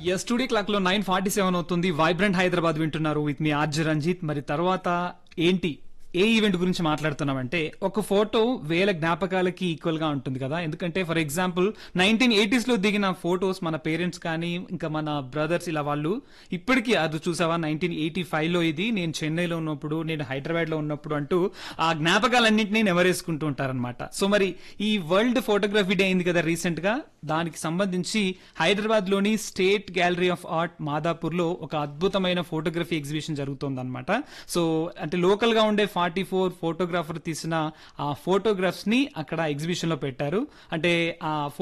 yes studio clock లో nine forty seven అవుతుంది vibrant Hyderabad వింటున్నారు విత్ మీ ఆర్జ రంజిత్ మరి తర్వాత ఏంటి ఏ ఈవెంట్ గురించి మాట్లాడుతున్నామంటే ఒక ఫోటో వేల జ్ఞాపకాలకి ఈక్వల్ గా ఉంటుంది కదా ఎందుకంటే ఫర్ ఎగ్జాంపుల్ నైన్టీన్ ఎయిటీస్ లో దిగిన ఫోటోస్ మన పేరెంట్స్ కానీ ఇంకా మన బ్రదర్స్ ఇలా వాళ్ళు ఇప్పటికీ అది చూసావా నైన్టీన్ ఎయిటీ ఫైవ్ లో ఇది నేను చెన్నైలో ఉన్నప్పుడు నేను హైదరాబాద్ లో ఉన్నప్పుడు అంటూ ఆ జ్ఞాపకాలన్నింటినీ నెమరేసుకుంటూ ఉంటారనమాట సో మరి ఈ వరల్డ్ ఫోటోగ్రఫీ డే అయింది కదా రీసెంట్ గా దానికి సంబంధించి హైదరాబాద్ లోని state gallery of art Madhapur లో ఒక అద్భుతమైన ఫోటోగ్రఫీ ఎగ్జిబిషన్ జరుగుతోందన్నమాట సో అంటే లోకల్ గా ఉండే ఫార్టీ ఫోర్ ఫోటోగ్రాఫర్ తీసిన ఆ ఫోటోగ్రాఫ్స్ ని అక్కడ ఎగ్జిబిషన్ లో పెట్టారు అంటే ఆ